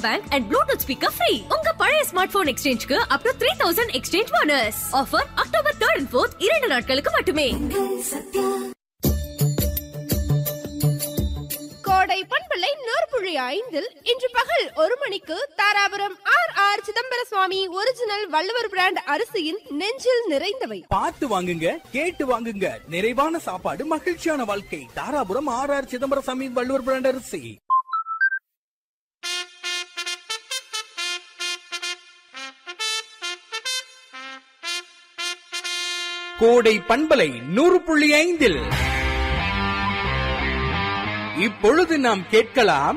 bank and Bluetooth speaker free உங்க பழைய smart phone எக்ஸ்சேஞ்சுக்கு up to three thousand exchange bonus offer October third and fourth இரண்டு நாட்களுக்கு மட்டுமே கோடை பண்பலை நூற்புழி ஐந்தில் இன்று பகல் ஒரு மணிக்கு Dharapuram R R Chidambaraswamy original Valluvar brand அரிசியின் நெஞ்சில் நிறைந்தவை பார்த்து வாங்குங்க கேட்டு வாங்குங்க நிறைவான சாப்பாடு மகிழ்ச்சியான வாழ்க்கை Dharapuram R R Chidambaraswamy Valluvar brand அரிசி கோடை பண்பலை நூறு புள்ளி ஐந்தில் இப்பொழுது நாம் கேட்கலாம்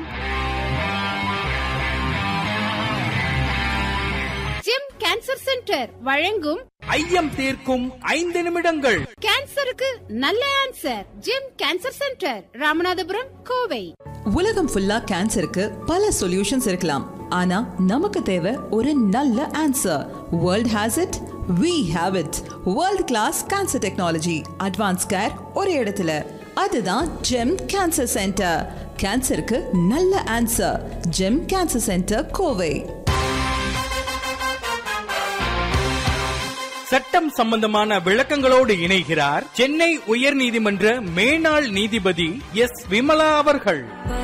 ஜெம் கேன்சர் சென்டர் வழங்கும் ஐயம் தீர்க்கும் ஐந்து நிமிடங்கள் கேன்சருக்கு நல்ல answer GeM cancer centre Ramanathapuram Kovai உலகம் ஃபுல்லா கேன்சருக்கு பல சொல்யூஷன்ஸ் இருக்கலாம் ஆனா நமக்கு தேவை ஒரு நல்ல answer world has it we have it world class cancer technology advance care ஒரு இடத்துல அதுதான் ஜெம் கேன்சர் சென்டர் கேன்சருக்கு நல்ல answer GeM cancer centre Kovai சட்டம் சம்பந்தமான விளக்கங்களோடு இணைகிறார் சென்னை உயர்நீதிமன்ற மேனாள் நீதிபதி எஸ் விமலா அவர்கள்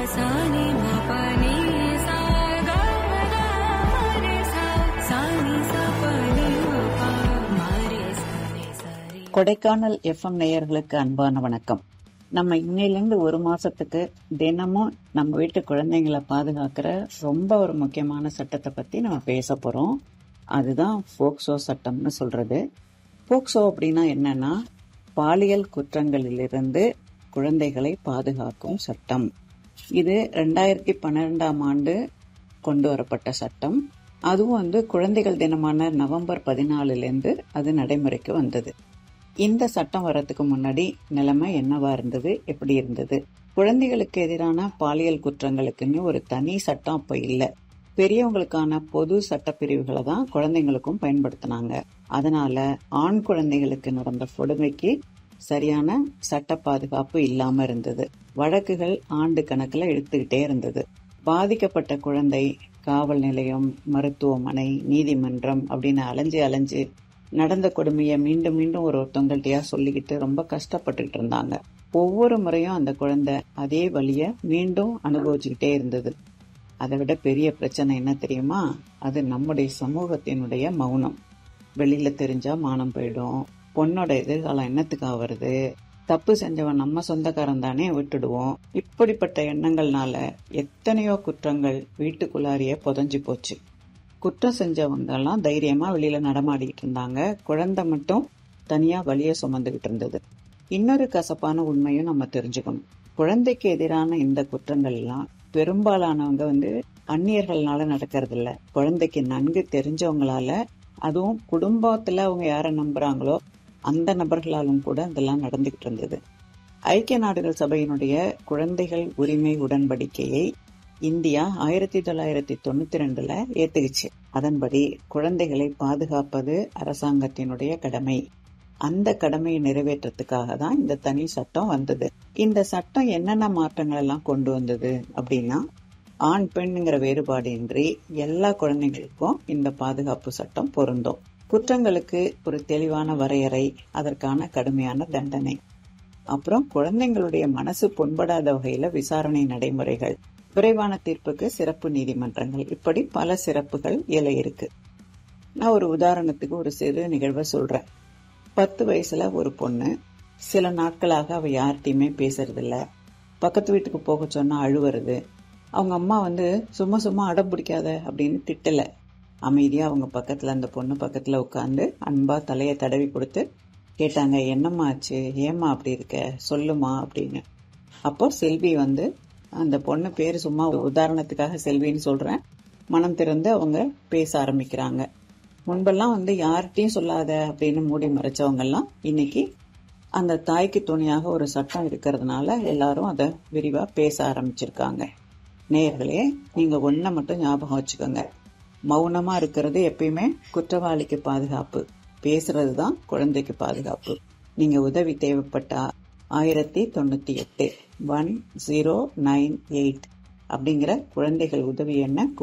கொடைக்கானல் எஃப்எம் நேயர்களுக்கு அன்பான வணக்கம் நம்ம இன்னையிலேருந்து ஒரு மாசத்துக்கு தினமும் நம்ம வீட்டு குழந்தைங்களை பாதுகாக்கிற ரொம்ப ஒரு முக்கியமான சட்டத்தை பத்தி நம்ம பேச போறோம் அதுதான் போக்சோ சட்டம்னு சொல்றது போக்சோ அப்படின்னா என்னன்னா பாலியல் குற்றங்களிலிருந்து குழந்தைகளை பாதுகாக்கும் சட்டம் இது ரெண்டாயிரத்தி பன்னிரெண்டாம் ஆண்டு கொண்டு வரப்பட்ட சட்டம் அதுவும் வந்து குழந்தைகள் தினமான நவம்பர் பதினாலுலேருந்து அது நடைமுறைக்கு வந்தது இந்த சட்டம் வர்றதுக்கு முன்னாடி நிலைமை என்னவா இருந்தது எப்படி இருந்தது குழந்தைகளுக்கு எதிரான பாலியல் குற்றங்களுக்குன்னு ஒரு தனி சட்டம் அப்ப இல்ல பெரியவங்களுக்கான பொது சட்டப்பிரிவுகளை தான் குழந்தைங்களுக்கும் பயன்படுத்தினாங்க அதனால ஆண் குழந்தைகளுக்கு நடந்த கொடுமைக்கு சரியான சட்ட பாதுகாப்பு இல்லாம இருந்தது வழக்குகள் ஆண்டு கணக்குல எடுத்துக்கிட்டே இருந்தது பாதிக்கப்பட்ட குழந்தை காவல் நிலையம் மருத்துவமனை நீதிமன்றம் அப்படின்னு அலைஞ்சு அலைஞ்சு நடந்த கொடுமையை மீண்டும் மீண்டும் ஒரு ஒருத்தவங்கள்ட்டயா சொல்லிக்கிட்டு ரொம்ப கஷ்டப்பட்டுட்டு இருந்தாங்க ஒவ்வொரு முறையும் அந்த குழந்தை அதே வழிய மீண்டும் அனுபவிச்சுக்கிட்டே இருந்தது அதை விட பெரிய பிரச்சனை என்ன தெரியுமா அது நம்முடைய சமூகத்தினுடைய மௌனம் வெளியில தெரிஞ்சா மானம் போயிடும் பொண்ணோட எதிர்காலம் என்னத்துக்காக வருது தப்பு செஞ்சவன் நம்ம சொந்தக்காரன் தானே விட்டுடுவோம் இப்படிப்பட்ட எண்ணங்கள்னால எத்தனையோ குற்றங்கள் வீட்டுக்குள்ளாரியே புதஞ்சு போச்சு குற்றம் செஞ்சவங்க எல்லாம் தைரியமா வெளியில நடமாடிக்கிட்டு இருந்தாங்க குழந்தை மட்டும் தனியா வழிய சுமந்துகிட்டு இருந்தது இன்னொரு கசப்பான உண்மையும் நம்ம தெரிஞ்சுக்கணும் குழந்தைக்கு எதிரான இந்த குற்றங்கள் எல்லாம் பெரும்பாலானவங்க வந்து அந்நியர்கள்னால நடக்கிறது இல்ல குழந்தைக்கு நன்கு தெரிஞ்சவங்களால அதுவும் குடும்பத்துல அவங்க யார நம்புறாங்களோ அந்த நபர்களாலும் கூட இதெல்லாம் நடந்துகிட்டு இருந்தது ஐக்கிய நாடுகள் சபையினுடைய குழந்தைகள் உரிமை உடன்படிக்கையை இந்தியா ஆயிரத்தி தொள்ளாயிரத்தி தொண்ணூத்தி ரெண்டுல ஏத்துக்குச்சு அதன்படி குழந்தைகளை பாதுகாப்பது அரசாங்கத்தினுடைய கடமை அந்த கடமையை நிறைவேற்றத்துக்காக தான் இந்த தனி சட்டம் வந்தது இந்த சட்டம் என்னென்ன மாற்றங்கள் எல்லாம் கொண்டு வந்தது அப்படின்னா ஆண் பெண்ணுங்கிற வேறுபாடு இன்றி எல்லா குழந்தைகளுக்கும் இந்த பாதுகாப்பு சட்டம் பொருந்தும் குற்றங்களுக்கு ஒரு தெளிவான வரையறை அதற்கான கடுமையான தண்டனை அப்புறம் குழந்தைங்களுடைய மனசு புண்படாத வகையில விசாரணை நடைமுறைகள் விரைவான தீர்ப்புக்கு சிறப்பு நீதிமன்றங்கள் இப்படி பல சிறப்புகள் இல இருக்கு நான் ஒரு உதாரணத்துக்கு ஒரு சிறு நிகழ்வை சொல்றேன் பத்து வயசுல ஒரு பொண்ணு சில நாட்களாக அவ யார்கிட்டயுமே பேசுறது இல்ல பக்கத்து வீட்டுக்கு போக சொன்னா அழுவுறது அவங்க அம்மா வந்து சும்மா சும்மா அடம் பிடிக்காத அப்படின்னு திட்டல அமைதியா அவங்க பக்கத்துல அந்த பொண்ணு பக்கத்துல உட்காந்து அன்பா தலைய தடவி கொடுத்து கேட்டாங்க என்னம்மா ஆச்சு ஏம்மா அப்படி இருக்க சொல்லுமா அப்படின்னு அப்போ செல்வி வந்து அந்த பொண்ணு பேரு சும்மா உதாரணத்துக்காக செல்வின்னு சொல்றேன் மனம் திறந்து அவங்க பேச ஆரம்பிக்கிறாங்க முன்பெல்லாம் வந்து யார்கிட்டயும் சொல்லாத அப்படின்னு மூடி மறைச்சவங்க எல்லாம் இன்னைக்கு அந்த தாய்க்கு துணையாக ஒரு சட்டம் இருக்கிறதுனால எல்லாரும் அதை விரிவா பேச ஆரம்பிச்சிருக்காங்க நேயர்களே நீங்க ஒன்ன மட்டும் ஞாபகம் வச்சுக்கோங்க மௌனமா இருக்கிறது எப்பயுமே குற்றவாளிக்கு பாதுகாப்பு பேசுறது தான் குழந்தைக்கு பாதுகாப்பு நீங்க உதவி தேவைப்பட்டா ஆயிரத்தி தொண்ணூத்தி எட்டு ஒன் ஜீரோ நைன் எயிட் அப்படிங்கிற குழந்தைகள் உதவி எண்ண